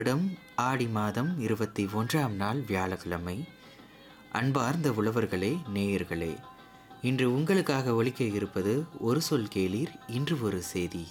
இடம் ஆடி மாதம் இருபத்தி ஒன்றாம் நாள் வியாழக்கிழமை அன்பார்ந்த உழவர்களே நேயர்களே இன்று உங்களுக்காக ஒலிக்க இருப்பது ஒரு சொல் கேளீர் இன்று ஒரு செய்தி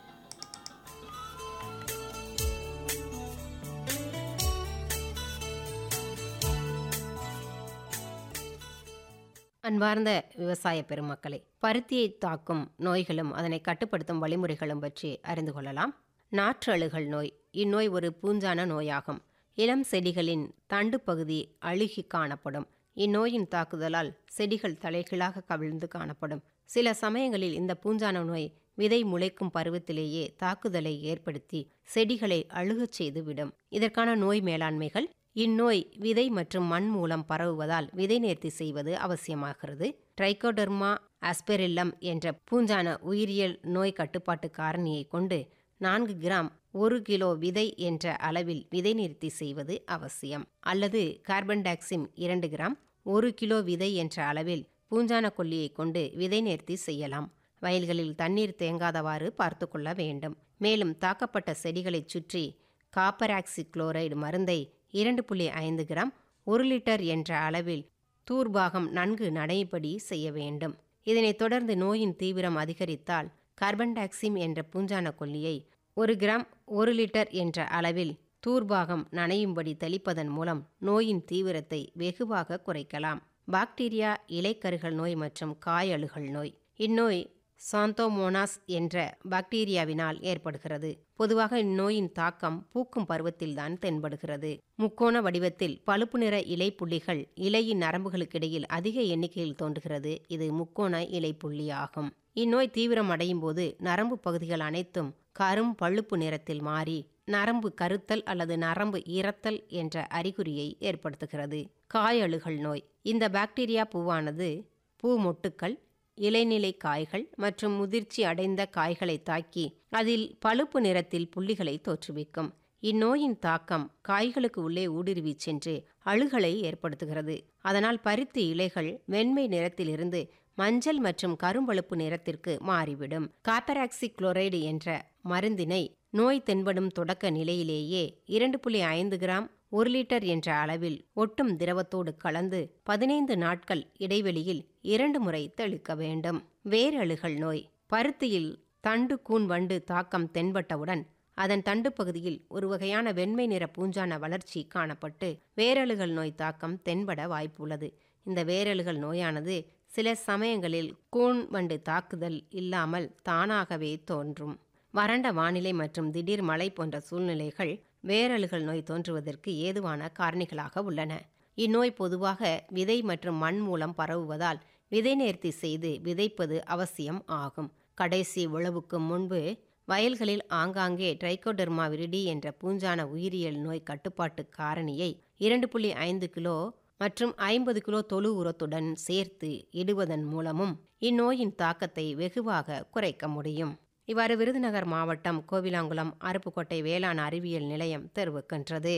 அன்பார்ந்த விவசாய பெருமக்களே பருத்தியை தாக்கும் நோய்களும் அதனை கட்டுப்படுத்தும் வழிமுறைகளும் பற்றி அறிந்து கொள்ளலாம் நாற்றழுகல் நோய் இந்நோய் ஒரு பூஞ்சான நோயாகும் இளம் செடிகளின் தண்டு பகுதி அழுகி காணப்படும் இந்நோயின் தாக்குதலால் செடிகள் தலைகீழாக கவிழ்ந்து காணப்படும் சில சமயங்களில் இந்த பூஞ்சான நோய் விதை முளைக்கும் பருவத்திலேயே தாக்குதலை ஏற்படுத்தி செடிகளை அழுகச் செய்து விடும் இதற்கான நோய் மேலாண்மைகள் இந்நோய் விதை மற்றும் மண் மூலம் பரவுவதால் விதை நேர்த்தி செய்வது அவசியமாகிறது ட்ரைகோடர்மா ஆஸ்பெரில்லம் என்ற பூஞ்சான உயிரியல் நோய் கட்டுப்பாட்டு காரணியை கொண்டு நான்கு கிராம் ஒரு கிலோ விதை என்ற அளவில் விதை நிறுத்தி செய்வது அவசியம் அல்லது கார்பன் டாக்சிம் இரண்டு கிராம் ஒரு கிலோ விதை என்ற அளவில் பூஞ்சான கொல்லியை கொண்டு விதை நேர்த்தி செய்யலாம் வயல்களில் தண்ணீர் தேங்காதவாறு பார்த்து கொள்ள வேண்டும் மேலும் தாக்கப்பட்ட செடிகளைச் சுற்றி காப்பராக்சி குளோரைடு மருந்தை இரண்டு புள்ளி ஐந்து கிராம் ஒரு லிட்டர் என்ற அளவில் தூர்பாகம் நன்கு நடைபடி செய்ய வேண்டும் இதனைத் தொடர்ந்து நோயின் தீவிரம் அதிகரித்தால் கார்பன் டாக்சிம் என்ற பூஞ்சான கொல்லியை ஒரு கிராம் ஒரு லிட்டர் என்ற அளவில் தூர்பாகம் நனையும்படி தெளிப்பதன் மூலம் நோயின் தீவிரத்தை வெகுவாக குறைக்கலாம் பாக்டீரியா இலைக்கருகள் நோய் மற்றும் காயழுகல் நோய் இந்நோய் சாந்தோமோனாஸ் என்ற பாக்டீரியாவினால் ஏற்படுகிறது பொதுவாக இந்நோயின் தாக்கம் பூக்கும் பருவத்தில்தான் தென்படுகிறது முக்கோண வடிவத்தில் பழுப்பு நிற இலை புள்ளிகள் இலையின் நரம்புகளுக்கிடையில் அதிக எண்ணிக்கையில் தோன்றுகிறது இது முக்கோண இலை புள்ளி ஆகும் இந்நோய் தீவிரம் அடையும் போது நரம்பு பகுதிகள் அனைத்தும் கரும் பழுப்பு நிறத்தில் மாறி நரம்பு கருத்தல் அல்லது நரம்பு இறத்தல் என்ற அறிகுறியை ஏற்படுத்துகிறது காயழுகல் நோய் இந்த பாக்டீரியா பூவானது பூ மொட்டுக்கள் இலைநிலை காய்கள் மற்றும் முதிர்ச்சி அடைந்த காய்களை தாக்கி அதில் பழுப்பு நிறத்தில் புள்ளிகளை தோற்றுவிக்கும் இந்நோயின் தாக்கம் காய்களுக்கு உள்ளே ஊடுருவி சென்று அழுகலை ஏற்படுத்துகிறது அதனால் பருத்தி இலைகள் வெண்மை நிறத்திலிருந்து மஞ்சள் மற்றும் கரும்பழுப்பு நிறத்திற்கு மாறிவிடும் காப்பராக்சி குளோரைடு என்ற மருந்தினை நோய் தென்படும் தொடக்க நிலையிலேயே இரண்டு புள்ளி ஐந்து கிராம் ஒரு லிட்டர் என்ற அளவில் ஒட்டும் திரவத்தோடு கலந்து பதினைந்து நாட்கள் இடைவெளியில் இரண்டு முறை தெளிக்க வேண்டும் வேரழுகல் நோய் பருத்தியில் தண்டு கூன் வண்டு தாக்கம் தென்பட்டவுடன் அதன் தண்டு பகுதியில் ஒரு வகையான வெண்மை நிற பூஞ்சான வளர்ச்சி காணப்பட்டு வேரழுகல் நோய் தாக்கம் தென்பட வாய்ப்புள்ளது இந்த வேரழுகல் நோயானது சில சமயங்களில் கூன் வண்டு தாக்குதல் இல்லாமல் தானாகவே தோன்றும் வறண்ட வானிலை மற்றும் திடீர் மழை போன்ற சூழ்நிலைகள் வேரழுகல் நோய் தோன்றுவதற்கு ஏதுவான காரணிகளாக உள்ளன இந்நோய் பொதுவாக விதை மற்றும் மண் மூலம் பரவுவதால் விதை நேர்த்தி செய்து விதைப்பது அவசியம் ஆகும் கடைசி உழவுக்கு முன்பு வயல்களில் ஆங்காங்கே ட்ரைகோடெர்மா விரிடி என்ற பூஞ்சான உயிரியல் நோய் கட்டுப்பாட்டு காரணியை இரண்டு புள்ளி ஐந்து கிலோ மற்றும் ஐம்பது கிலோ தொழு உரத்துடன் சேர்த்து இடுவதன் மூலமும் இந்நோயின் தாக்கத்தை வெகுவாக குறைக்க முடியும் இவ்வாறு விருதுநகர் மாவட்டம் கோவிலாங்குளம் அருப்புக்கோட்டை வேளாண் அறிவியல் நிலையம் தெரிவிக்கின்றது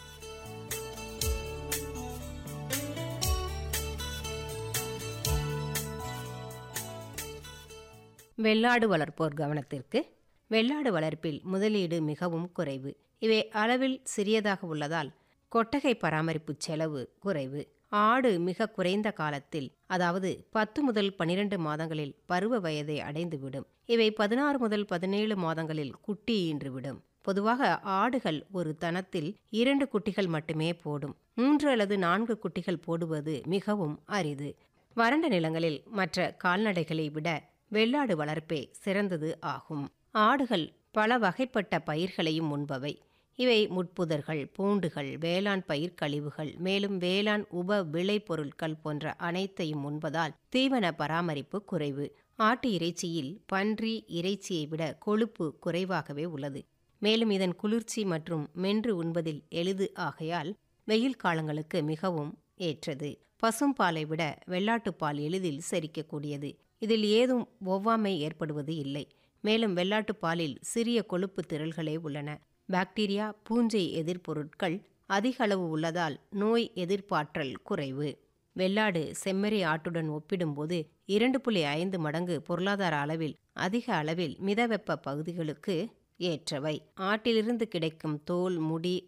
வெள்ளாடு வளர்ப்போர் கவனத்திற்கு வெள்ளாடு வளர்ப்பில் முதலீடு மிகவும் குறைவு இவை அளவில் சிறியதாக உள்ளதால் கொட்டகை பராமரிப்பு செலவு குறைவு ஆடு மிக குறைந்த காலத்தில் அதாவது பத்து முதல் பனிரெண்டு மாதங்களில் பருவ வயதை அடைந்துவிடும் இவை பதினாறு முதல் பதினேழு மாதங்களில் குட்டி ஈன்றுவிடும் பொதுவாக ஆடுகள் ஒரு தனத்தில் இரண்டு குட்டிகள் மட்டுமே போடும் மூன்று அல்லது நான்கு குட்டிகள் போடுவது மிகவும் அரிது வறண்ட நிலங்களில் மற்ற கால்நடைகளை விட வெள்ளாடு வளர்ப்பே சிறந்தது ஆகும் ஆடுகள் பல வகைப்பட்ட பயிர்களையும் உண்பவை இவை முட்புதர்கள் பூண்டுகள் வேளாண் பயிர் கழிவுகள் மேலும் வேளாண் உப விளைபொருட்கள் போன்ற அனைத்தையும் உண்பதால் தீவன பராமரிப்பு குறைவு ஆட்டு இறைச்சியில் பன்றி இறைச்சியை விட கொழுப்பு குறைவாகவே உள்ளது மேலும் இதன் குளிர்ச்சி மற்றும் மென்று உண்பதில் எளிது ஆகையால் வெயில் காலங்களுக்கு மிகவும் ஏற்றது பசும்பாலை விட வெள்ளாட்டுப்பால் எளிதில் செரிக்கக்கூடியது இதில் ஏதும் ஒவ்வாமை ஏற்படுவது இல்லை மேலும் வெள்ளாட்டுப்பாலில் சிறிய கொழுப்பு திரள்களே உள்ளன பாக்டீரியா பூஞ்சை எதிர்ப்பொருட்கள் அதிக அளவு உள்ளதால் நோய் எதிர்ப்பாற்றல் குறைவு வெள்ளாடு செம்மறி ஆட்டுடன் ஒப்பிடும்போது இரண்டு புள்ளி ஐந்து மடங்கு பொருளாதார அளவில் அதிக அளவில் மிதவெப்ப பகுதிகளுக்கு ஏற்றவை ஆட்டிலிருந்து கிடைக்கும் தோல் முடி